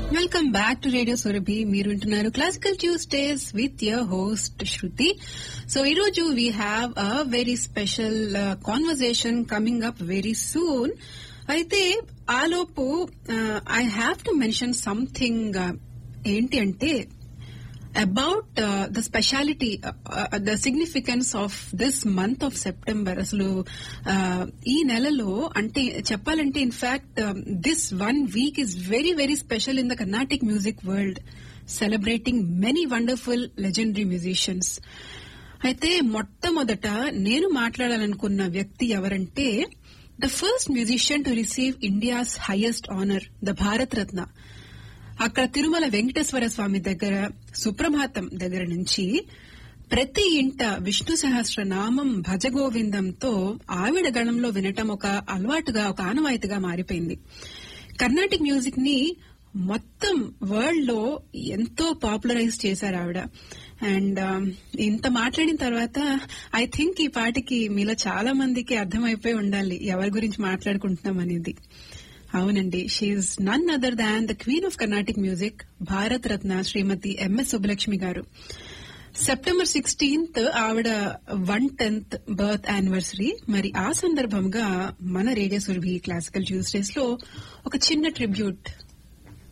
welcome back to radio Surabhi మీరు వింటున్నారు classical Tuesdays with your host Shruti so ఈ రోజు we have a very special conversation coming up very soon అయితే ఆలోపు I have to mention something ఏంటి అంటే about the speciality the significance of this month of September అసలు uh, ఈ నెలలో అంటే చెప్పాలంటే in fact this one week is very very special in the Carnatic music world celebrating many wonderful legendary musicians అయితే మొట్టమొదట నేను మాట్లాడాలనుకున్న వ్యక్తి ఎవరంటే the first musician to receive India's highest honour the Bharat Ratna అక్కడ తిరుమల వెంకటేశ్వర స్వామి దగ్గర సుప్రభాతం దగ్గర నుంచి ప్రతి ఇంట విష్ణు సహస్ర నామం భజగోవిందంతో ఆవిడ గణంలో వినటం ఒక అలవాటుగా ఒక ఆనవాయితీగా మారిపోయింది కర్ణాటిక్ మ్యూజిక్ ని మొత్తం వరల్డ్ లో ఎంతో పాపులరైజ్ చేశారు ఆవిడ అండ్ ఇంత మాట్లాడిన తర్వాత ఐ థింక్ ఈ పాటికి మీలో చాలా మందికి అర్థమైపోయి ఉండాలి ఎవరి గురించి మాట్లాడుకుంటున్నాం అనేది అవునండి she none other than the queen of Carnatic music Bharat Ratna Shrimati M S Subbulakshmi garu September sixteenth ఆవిడ వన్ టెన్త్ బర్త్ యానివర్సరీ మరి ఆ సందర్భంగా మన రేడియో సురభి క్లాసికల్ ట్యూస్డేస్ లో ఒక చిన్న ట్రిబ్యూట్